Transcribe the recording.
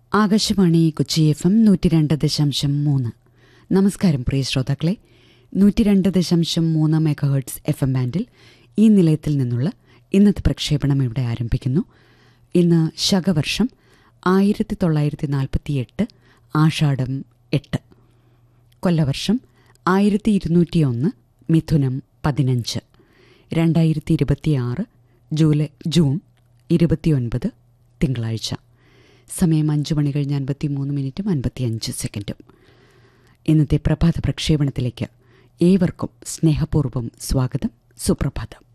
Akashvani Kochi F M നൂറ്റി രണ്ട് ദശാംശം മൂന്ന് നമസ്കാരം പ്രിയ ശ്രോതാക്കളെ നൂറ്റി രണ്ട് ദശാംശം മൂന്ന് മെഗാഹേർട്സ് എഫ് എം ബാൻഡിൽ ഈ നിലയത്തിൽ നിന്നുള്ള ഇന്നത്തെ പ്രക്ഷേപണം ഇവിടെ ആരംഭിക്കുന്നു ഇന്ന് ശകവർഷം ആയിരത്തി തൊള്ളായിരത്തി നാൽപ്പത്തി എട്ട് ആഷാഢം എട്ട് കൊല്ലവർഷം ആയിരത്തി ഇരുന്നൂറ്റി ഒന്ന് മിഥുനം പതിനഞ്ച് രണ്ടായിരത്തി ഇരുപത്തിയാറ് ജൂലൈ ജൂൺ ഇരുപത്തിയൊൻപത് തിങ്കളാഴ്ച സമയം അഞ്ച് മണി കഴിഞ്ഞ് അൻപത്തി മൂന്ന് മിനിറ്റും അൻപത്തിയഞ്ച് സെക്കൻഡും ഇന്നത്തെ പ്രഭാത പ്രക്ഷേപണത്തിലേക്ക് ഏവർക്കും സ്നേഹപൂർവ്വം സ്വാഗതം സുപ്രഭാതം